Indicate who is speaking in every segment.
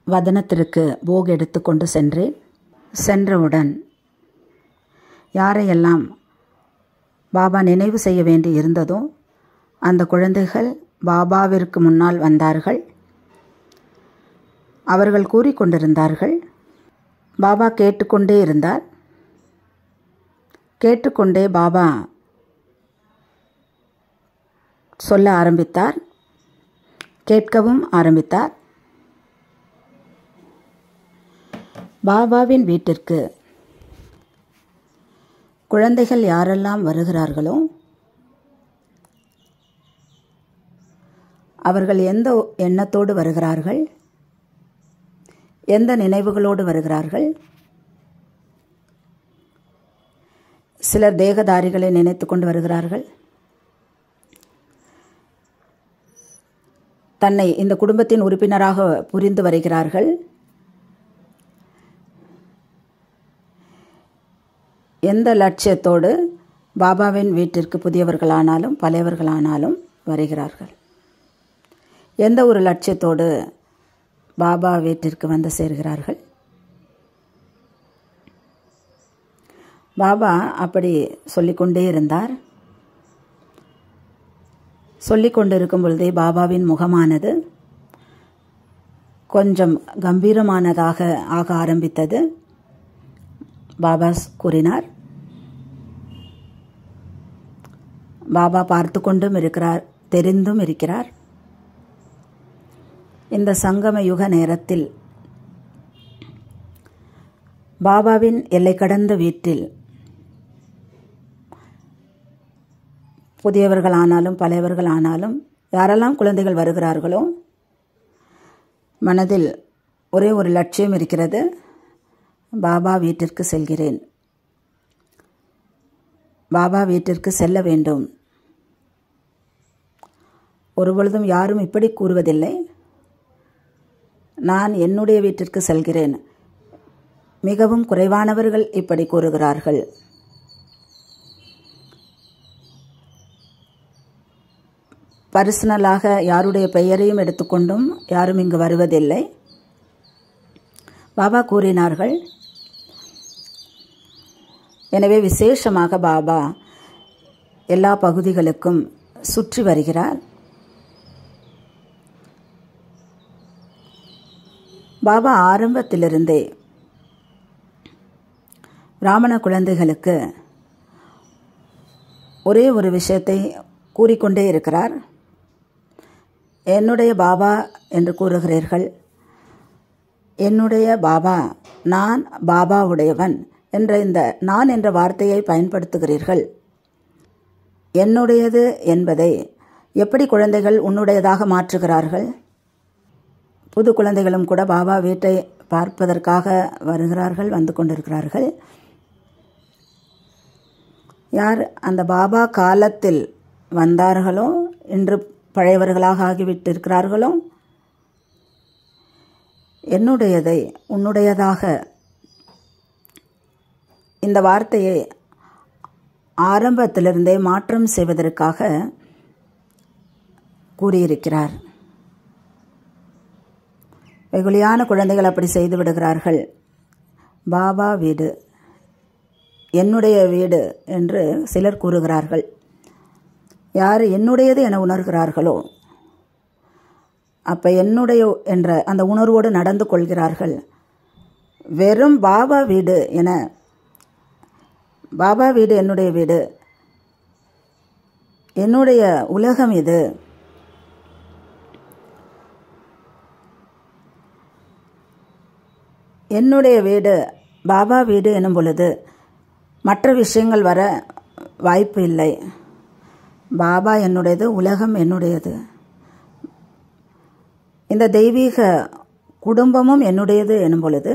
Speaker 1: வதனத்திற்கு போக் எடுத்துக்கொண்டு சென்றேன் சென்றவுடன் யாரையெல்லாம் பாபா நினைவு செய்ய வேண்டி இருந்ததோ அந்த குழந்தைகள் பாபாவிற்கு முன்னால் வந்தார்கள் அவர்கள் கூறிக்கொண்டிருந்தார்கள் பாபா கேட்டுக்கொண்டே இருந்தார் கேட்டுக்கொண்டே பாபா சொல்ல ஆரம்பித்தார் கேட்கவும் ஆரம்பித்தார் பாபாவின் வீட்டிற்கு குழந்தைகள் யாரெல்லாம் வருகிறார்களோ அவர்கள் எந்த எண்ணத்தோடு வருகிறார்கள் எந்த நினைவுகளோடு வருகிறார்கள் சிலர் தேகதாரிகளை நினைத்து கொண்டு வருகிறார்கள் தன்னை இந்த குடும்பத்தின் உறுப்பினராக புரிந்து வருகிறார்கள் எந்த லட்சியத்தோடு பாபாவின் வீட்டிற்கு புதியவர்களானாலும் பழையவர்களானாலும் வருகிறார்கள் எந்த ஒரு லட்சியத்தோடு பாபா வீட்டிற்கு வந்து சேர்கிறார்கள் பாபா அப்படி சொல்லிக்கொண்டே இருந்தார் சொல்லிக் கொண்டிருக்கும் பொழுதே பாபாவின் முகமானது கொஞ்சம் கம்பீரமானதாக ஆக ஆரம்பித்தது பாபா கூறினார் பாபா பார்த்து கொண்டும் இருக்கிறார் தெரிந்தும் இருக்கிறார் இந்த சங்கம யுக நேரத்தில் பாபாவின் எல்லை கடந்த வீட்டில் புதியவர்கள் ஆனாலும் பழையவர்கள் ஆனாலும் யாரெல்லாம் குழந்தைகள் வருகிறார்களோ மனதில் ஒரே ஒரு லட்சியம் இருக்கிறது பாபா வீட்டிற்கு செல்கிறேன் பாபா வீட்டிற்கு செல்ல வேண்டும் ஒருபொழுதும் யாரும் இப்படி கூறுவதில்லை நான் என்னுடைய வீட்டிற்கு செல்கிறேன் மிகவும் குறைவானவர்கள் இப்படி கூறுகிறார்கள் பர்சனலாக யாருடைய பெயரையும் எடுத்துக்கொண்டும் யாரும் இங்கு வருவதில்லை பாபா கூறினார்கள் எனவே விசேஷமாக பாபா எல்லா பகுதிகளுக்கும் சுற்றி வருகிறார் பாபா ஆரம்பத்திலிருந்தே பிராமண குழந்தைகளுக்கு ஒரே ஒரு விஷயத்தை கூறிக்கொண்டே இருக்கிறார் என்னுடைய பாபா என்று கூறுகிறீர்கள் என்னுடைய பாபா நான் பாபாவுடையவன் என்ற இந்த நான் என்ற வார்த்தையை பயன்படுத்துகிறீர்கள் என்னுடையது என்பதை எப்படி குழந்தைகள் உன்னுடையதாக மாற்றுகிறார்கள் புது குழந்தைகளும் கூட பாபா வீட்டை பார்ப்பதற்காக வருகிறார்கள் வந்து கொண்டிருக்கிறார்கள் யார் அந்த பாபா காலத்தில் வந்தார்களோ இன்று பழையவர்களாக ஆகிவிட்டிருக்கிறார்களோ என்னுடையதை உன்னுடையதாக இந்த வார்த்தையை ஆரம்பத்திலிருந்தே மாற்றம் செய்வதற்காக கூறியிருக்கிறார் வெகுளியான குழந்தைகள் அப்படி செய்து விடுகிறார்கள் பாபா வீடு என்னுடைய வீடு என்று சிலர் கூறுகிறார்கள் யார் என்னுடையது என உணர்கிறார்களோ அப்போ என்னுடைய என்ற அந்த உணர்வோடு நடந்து கொள்கிறார்கள் வெறும் பாபா வீடு என பாபா வீடு என்னுடைய வீடு என்னுடைய உலகம் இது என்னுடைய வீடு பாபா வீடு எனும் பொழுது மற்ற விஷயங்கள் வர வாய்ப்பு இல்லை பாபா என்னுடையது உலகம் என்னுடையது இந்த தெய்வீக குடும்பமும் என்னுடையது எனும் பொழுது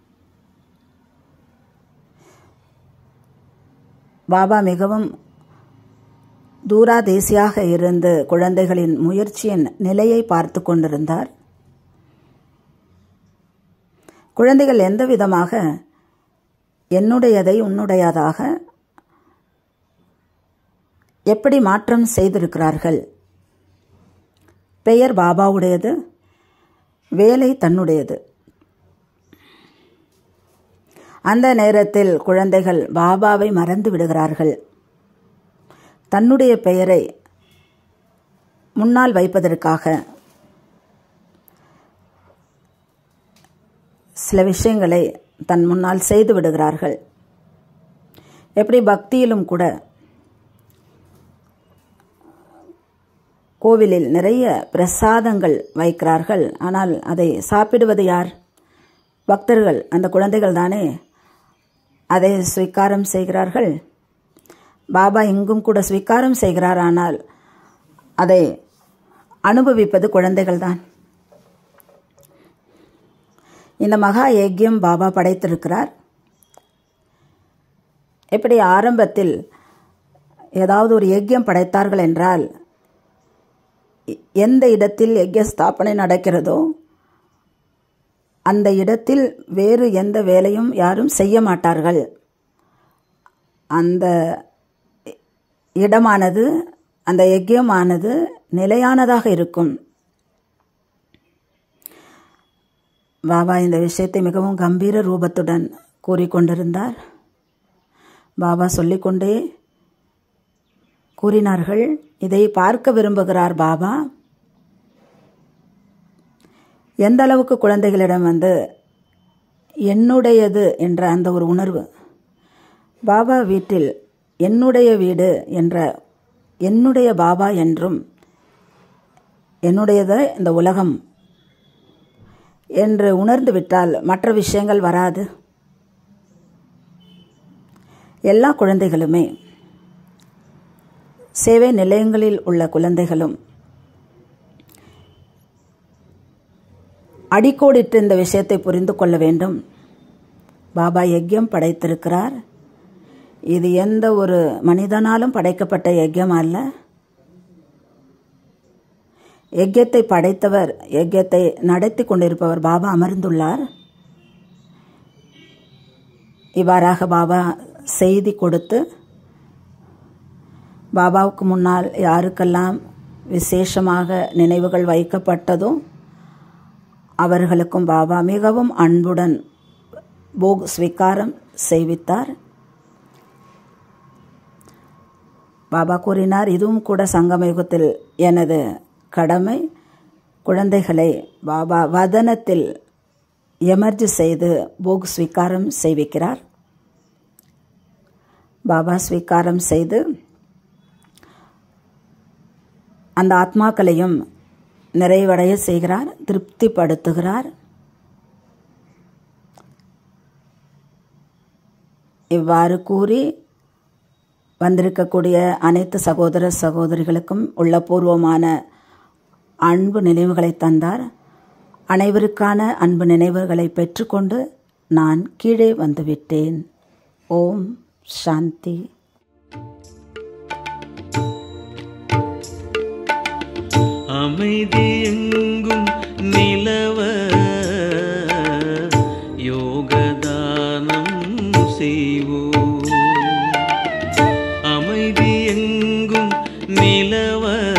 Speaker 1: பாபா மிகவும் தூராதேசியாக இருந்து குழந்தைகளின் முயற்சியின் நிலையை பார்த்து கொண்டிருந்தார் குழந்தைகள் எந்த விதமாக என்னுடையதை உன்னுடையதாக எப்படி மாற்றம் செய்திருக்கிறார்கள் பெயர் பாபாவுடையது வேலை தன்னுடையது அந்த நேரத்தில் குழந்தைகள் பாபாவை மறந்து விடுகிறார்கள் தன்னுடைய பெயரை முன்னால் வைப்பதற்காக சில விஷயங்களை தன் முன்னால் செய்து விடுகிறார்கள் எப்படி பக்தியிலும் கூட கோவிலில் நிறைய பிரசாதங்கள் வைக்கிறார்கள் ஆனால் அதை சாப்பிடுவது யார் பக்தர்கள் அந்த குழந்தைகள் தானே அதை ஸ்வீகாரம் செய்கிறார்கள் பாபா இங்கும் கூட ஸ்வீகாரம் செய்கிறார் ஆனால் அதை அனுபவிப்பது குழந்தைகள் தான் இந்த மகா யஜ்யம் பாபா படைத்திருக்கிறார் எப்படி ஆரம்பத்தில் ஏதாவது ஒரு யஜ்யம் படைத்தார்கள் என்றால் எந்த இடத்தில் யஜ்ய ஸ்தாபனை நடக்கிறதோ அந்த இடத்தில் வேறு எந்த வேலையும் யாரும் செய்ய மாட்டார்கள் அந்த இடமானது அந்த யஜ்யமானது நிலையானதாக இருக்கும் பாபா இந்த விஷயத்தை மிகவும் கம்பீர ரூபத்துடன் கூறிக்கொண்டிருந்தார் பாபா சொல்லிக்கொண்டே கூறினார்கள் இதை பார்க்க விரும்புகிறார் பாபா எந்த அளவுக்கு குழந்தைகளிடம் வந்து என்னுடையது என்ற அந்த ஒரு உணர்வு பாபா வீட்டில் என்னுடைய வீடு என்ற என்னுடைய பாபா என்றும் என்னுடையது இந்த உலகம் என்று உணர்ந்து விட்டால் மற்ற விஷயங்கள் வராது எல்லா குழந்தைகளுமே சேவை நிலையங்களில் உள்ள குழந்தைகளும் அடிக்கோடிட்டு இந்த விஷயத்தை புரிந்து கொள்ள வேண்டும் பாபா யஜ்யம் படைத்திருக்கிறார் இது எந்த ஒரு மனிதனாலும் படைக்கப்பட்ட யஜ்யம் அல்ல யஜ்யத்தை படைத்தவர் யஜ்யத்தை நடத்தி கொண்டிருப்பவர் பாபா அமர்ந்துள்ளார் இவ்வாறாக பாபா செய்தி கொடுத்து பாபாவுக்கு முன்னால் யாருக்கெல்லாம் விசேஷமாக நினைவுகள் வைக்கப்பட்டதோ அவர்களுக்கும் பாபா மிகவும் அன்புடன் போக் ஸ்வீகாரம் செய்வித்தார் பாபா கூறினார் இதுவும் கூட சங்கமயுகத்தில் எனது கடமை குழந்தைகளை பாபா வதனத்தில் எமர்ஜி செய்து போக் ஸ்வீகாரம் செய்விக்கிறார் பாபா ஸ்வீகாரம் செய்து அந்த ஆத்மாக்களையும் நிறைவடைய செய்கிறார் திருப்திப்படுத்துகிறார் இவ்வாறு கூறி வந்திருக்கக்கூடிய அனைத்து சகோதர சகோதரிகளுக்கும் உள்ளபூர்வமான அன்பு நினைவுகளை தந்தார் அனைவருக்கான அன்பு நினைவுகளை பெற்றுக்கொண்டு நான் கீழே வந்துவிட்டேன் ஓம் சாந்தி
Speaker 2: அமைதி எங்கும் நிலவ யோகதானம் செய்வோம் அமைதி எங்கும் நிலவ